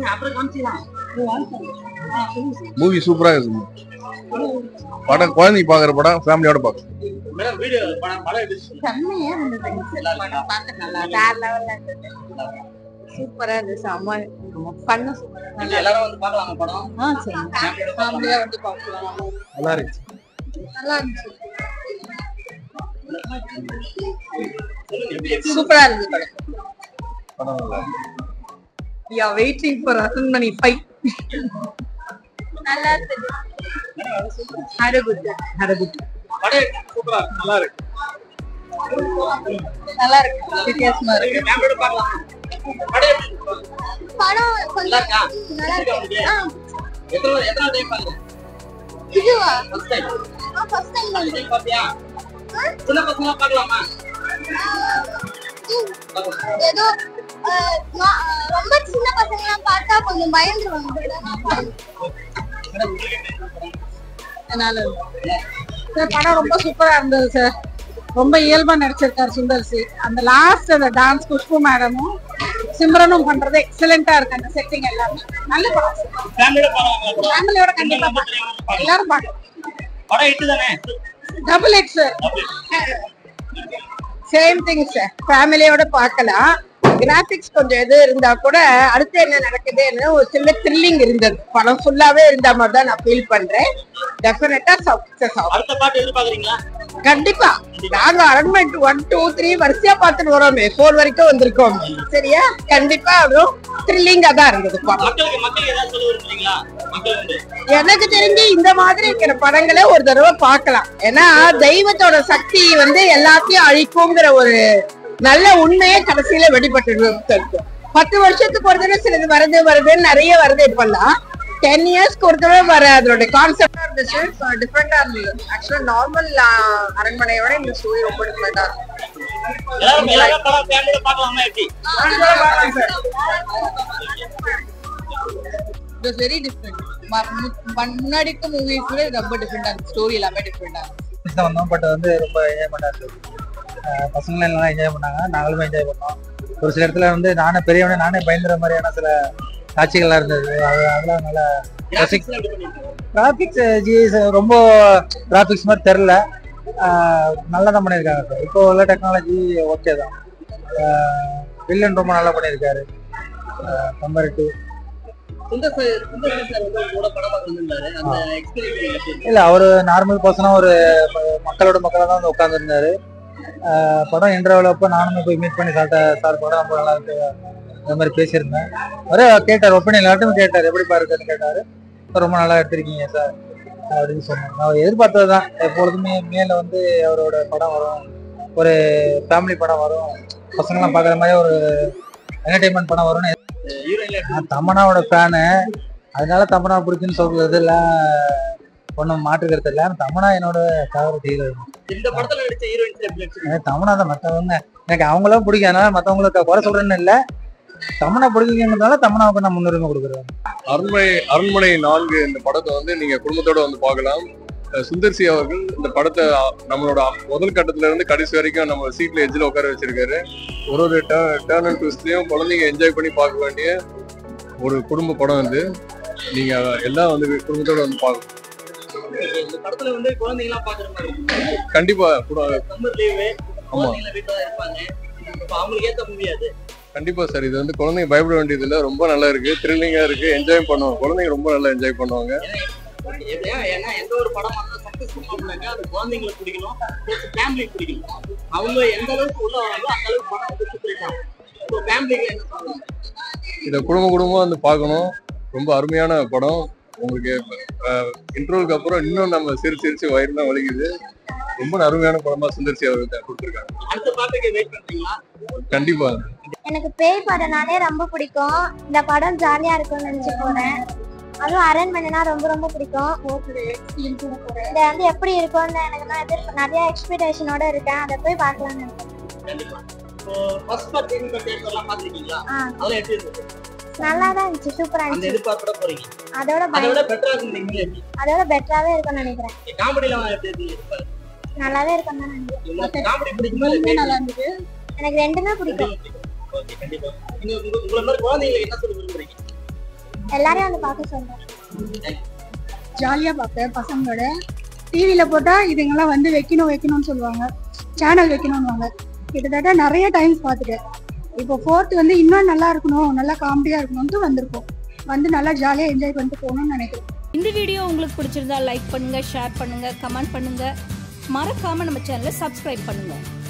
அப்புறம் காமிச்சிடலாம் மூவி சூப்பரா இருக்கு படம் குழந்தைங்க பாக்குற படம் ஃபேமிலியோட பார்க்கலாம் மேடம் வீடியோ படம் படம் எப்படி இருக்கு? செம்மையா இருந்தது படம் பார்க்க நல்லா வேற லெவல்ல இருந்தது சூப்பரா இருந்துச்சு அம்மா பண்ண இது எல்லாரும் வந்து பார்க்கலாமா படம் ஆ சரி ஃபேமிலியா வந்து பார்க்கலாம் நல்லா இருக்கு நல்லா இருந்துச்சு எப்படி இருக்கு? சூப்பரா இருந்துச்சு படம் படம் நல்லா இருக்கு we are waiting for அரண்மனை ஃபைவ் நல்லா இருந்தது had a good time had a good time படம் சூப்பரா இருக்கு நல்லா இருக்கு நல்லா இருக்கு வித்தியாசமா இருக்கு ஃபேமிலியோட பார்க்கலாம் படம் எப்படி இருக்கு? படம் நல்லா கொஞ்சம் இருக்கா நல்லா இருக்கு ஆ, எத்தனை எத்தனை டைம் பாருங்க இதுவா ஃபர்ஸ்ட் டைம் நான் ஃபர்ஸ்ட் டைம் ஃபர்ஸ்ட் டைம் பாத்தியா சின்ன பசங்க பார்க்கலாமா ஏதோ ஆ, நான், ஆ, ரொம்ப சின்ன பசங்கலாம் பார்த்தா கொஞ்சம் பயந்துருவாங்க அதனால சார் படம் ரொம்ப சூப்பரா இருந்தது சார் ரொம்ப இயல்பா நடிச்சிருக்காரு சுந்தர் சி அந்த லாஸ்ட் அந்த டான்ஸ் குஷ்பு மேடமும் சிம்ரனும் பண்றது எக்ஸலண்டா இருக்கு அந்த செட்டிங் எல்லாமே நல்ல படம் ஃபேமிலியோட பார்க்கலாம் ஃபேமிலியோட கண்டிப்பா பார்க்கலாம். எல்லாரும் பார்க்கலாம் படம் எட்டு தானே double X sir same thing sir ஃபேமிலியோட பார்க்கலாம் கிராபிக்ஸ் கொஞ்சம் இது இருந்தா கூட அடுத்து என்ன நடக்குதுன்னு ஒரு சின்ன த்ரில்லிங் இருந்தது படம் ஃபுல்லாவே இருந்த மாதிரி தான் நான் ஃபீல் பண்றேன் டெஃபினட்டா சக்சஸ் ஆகும் அடுத்த பாட்டு எதிர்பார்க்கறீங்களா கண்டிப்பா நாங்க அரண்மனை ஒன் டூ த்ரீ வரிசையா பார்த்துட்டு வரோமே ஃபோர் வரைக்கும் வந்திருக்கோம் சரியா கண்டிப்பா அதுவும் த்ரில்லிங்கா தான் இருந்தது படம் மக்களுக்கு மக்களுக்கு ஏதாவது சொல்ல விரும்புறீங்களா மக்கள் வந்து எனக்கு தெரிஞ்சு இந்த மாதிரி இருக்கிற படங்களை ஒரு தடவை பார்க்கலாம் ஏன்னா தெய்வத்தோட சக்தி வந்து எல்லாத்தையும் அழிக்குங்கிற ஒரு நல்ல உண்மையே கடைசியில வெளிப்பட்டு இருக்கு பத்து வருஷத்துக்கு ஒரு தடவை சிலது வருது வருதுன்னு நிறைய வருது இப்பெல்லாம் டென் இயர்ஸ்க்கு ஒரு தடவை வர அதோட கான்செப்டா இருந்துச்சு டிஃப்ரெண்டா இருந்தது ஆக்சுவலா நார்மல் அரண்மனையோட இந்த ஸ்டோரி ரொம்ப டிஃப்ரெண்டா எல்லாரும் எல்லாரும் படம் ஃபேமிலியோட பார்க்கலாமா எப்படி இட் வெரி டிஃப்ரெண்ட் முன்னாடி இருக்க மூவிஸ் விட ரொம்ப டிஃப்ரெண்டா இருக்கு ஸ்டோரி எல்லாமே டிஃப்ரெண்டா தான் வந்தோம் பட் வந்து ரொம்ப என்ஜாய்மெண்டா இருந்தது அஹ் பசங்களும் நல்லா என்ஜாய் பண்ணாங்க நாங்களும் என்ஜாய் பண்ணோம் ஒரு சில இடத்துல வந்து நானே பெரியவனே நானே பயந்துற மாதிரியான சில காட்சிகள்லாம் இருந்தது அது அதெல்லாம் நல்லா Graphics எல்லாம் எப்படி பண்ணிருக்கீங்க? கிராஃபிக்ஸ் ஜிஎஸ் ரொம்ப கிராஃபிக்ஸ் மாதிரி தெரில நல்லா தான் பண்ணியிருக்காங்க சார் இப்போ உள்ள டெக்னாலஜி ஓகே தான் வில்லன் ரொம்ப நல்லா பண்ணியிருக்காரு compare to Sundar sir Sundar sir வந்து உங்களோட படம் பார்க்க வந்திருந்தாரு அந்த எக்ஸ்பீரியன்ஸ் எப்படி இருக்கு? இல்ல அவரு நார்மல் பர்சனா ஒரு ம- மக்களோட மக்களா தான் வந்து உட்காந்துருந்தாரு படம் இன்டர்வல் அப்போ நானும் போய் மீட் பண்ணி சார்ட்ட சார் படம் ரொம்ப நல்லா இருக்கு அந்த மாதிரி பேசியிருந்தேன் அவரே கேட்டார் ஒப்பீனியன் எல்லாத்தையும் கேட்டார் எப்படி பாருக்குன்னு கேட்டாரு "சார், ரொம்ப நல்லா எடுத்திருக்கீங்க சார் அப்படின்னு சொன்னாங்க நான் எதிர்பார்த்தது தான் எப்பொழுதுமே மேல வந்து அவரோட படம் வரும் ஒரு ஃபேமிலி படம் வரும் பசங்களாம் பார்க்குற மாதிரி ஒரு என்டர்டைன்மெண்ட் படம் வரும்னு ஹீரோயின்ல எப்படி நான் தமனாவோட ஃபேனு அதனால தமனா பிடிக்குன்னு சொல்றது எல்லாம் ஒன்றும் மாற்றுக்கிறது இல்லை ஆனா தமனா என்னோட ஃபேவரட் ஹீரோ இந்த படத்துல நடிச்ச ஹீரோயின்ஸ் எப்படி நடிச்சிருக்காங்க? எனக்கு தமனா தான் மற்றவங்க எனக்கு அவங்களும் பிடிக்கும் அதனால மற்றவங்களுக்கு குறை சொல்றேன்னு இல்லை தமனா பிடிக்குங்கிறதுனால தமனாவுக்கு நான் முன்னுரிமை கொடுக்குறேன் அரண்மனை அரண்மனை நான்கு இந்த படத்தை வந்து நீங்க குடும்பத்தோட வந்து பார்க்கலாம் அஹ் சுந்தர் சி அவர்கள் இந்த படத்தை அ- நம்மளோட முதல் கட்டத்துல இருந்து கடைசி வரைக்கும் நம்ம சீட்ல எஜ்ஜில் உட்கார வச்சிருக்காரு ஒரு ஒரு டேர்ன் அண்ட் ட்விஸ்ட்லயும் குழந்தைங்க என்ஜாய் பண்ணி பார்க்க வேண்டிய ஒரு குடும்ப படம் இது நீங்க எல்லாம் வந்து குடும்பத்தோட வந்து பார்க்கணும் இந்த படத்துல வந்து குழந்தைங்க எல்லாம் பாக்குற மாதிரி இருக்கு. கண்டிப்பா கூட- சம்மர் லீவு குழந்தைங்க வீட்டுல தான் இருப்பாங்க இப்ப அவங்களுக்கு ஏத்த மூவி அது கண்டிப்பா சார் இது வந்து குழந்தைங்க பயப்பட வேண்டியது இல்ல ரொம்ப நல்லா இருக்கு த்ரில்லிங்கா இருக்கு என்ஜாய் பண்ணுவாங்க குழந்தைங்க ரொம்ப நல்லா என்ஜாய் பண்ணுவாங்க எப்படியா ஏன்னா எந்த ஒரு படம் சக்சஸ் பண்ணாக்க அது குழந்தைங்களுக்கு பிடிக்கணும் ஃபேமிலிக்கு பிடிக்கணும் அவங்க எந்த அளவுக்கு உள்ள வராங்களோ அந்த அளவுக்கு படம் வந்து சுத்திருக்காங்க இப்போ ஃபேமிலிக்கு என்ன சொல்லலாம் இதை குடும்ப குடும்பமா வந்து பார்க்கணும் ரொம்ப அருமையான படம் உங்களுக்கு இன்டர்வலுக்கு அப்புறம் இன்னும் நம்ம சிரிச்சு சிரிச்சு வயிறு தான் வலிக்குது ரொம்ப அருமையான படமா சுந்தர்சி அவர்கள் கொடுத்துருக்காங்க அடுத்த பாட்டுக்கு வெயிட் பண்றீங்களா கண்டிப்பா எனக்கு பேய் படம்னாலே ரொம்ப பிடிக்கும் இந்த படம் ஜாலியா இருக்கும்னு நினைச்சு போறேன் அதுவும் அரண்மனைனா ரொம்ப ரொம்ப பிடிக்கும் இதை வந்து எப்படி இருக்கும்னு எனக்கு நான் எதிர்ப்பு நிறைய எக்ஸ்பெக்டேஷனோட இருக்கேன் அதை போய் பார்க்கலாம்னு நினைக்கிறேன் கண்டிப்பா இப்போ first part second part theatre எல்லாம் பாத்துருக்கீங்களா ஆ. அதெல்லாம் எப்படி இருந்துச்சு நல்லா தான் இருந்துச்சு சூப்பரா அந்த இருந்துச்சு எதிர்பார்ப்போட போறீங்க அதோட அதை பய- விட பெட்டரா இருக்கு நீங்களே எப்படி அதோட பெட்டராவே இருக்கும்னு நினைக்கிறேன் காமெடியில எப்படி இருக்கு எதிர்பார்ப்பு நல்லாவே இருக்கும்னு தான் நினைக்கிறேன் உங்களுக்கு காமெடி பிடிக்குமா இல்ல பேய் நல்லா இருந்தது எனக்கு ரெண்டுமே பிடிக்கும் ஓகே கண்டிப்பா நீங்க உங்க- உங்களை மாதிரி குழந்தைங்களுக்கு என்ன சொல்ல விரும்புறீங்க எல்லாரையும் வந்து பார்க்க சொல்றேன் ஜாலியாக பார்ப்பேன் பசங்களோட டிவியில் போட்டால் இதுங்கெல்லாம் வந்து வைக்கணும் வைக்கணும்னு சொல்லுவாங்க சேனல் வைக்கணும்னுவாங்க கிட்டத்தட்ட நிறைய டைம்ஸ் பார்த்துட்டேன் இப்போ ஃபோர்த் வந்து இன்னும் நல்லா இருக்கணும் நல்லா காமெடியாக இருக்கணும்ட்டு வந்திருக்கோம் வந்து நல்லா ஜாலியாக என்ஜாய் பண்ணிட்டு போகணும்னு நினைக்கிறேன் இந்த வீடியோ உங்களுக்கு பிடிச்சிருந்தா லைக் பண்ணுங்க ஷேர் பண்ணுங்க கமெண்ட் பண்ணுங்க மறக்காம நம்ம சேனலை சப்ஸ்கிரைப் பண்ணுங்க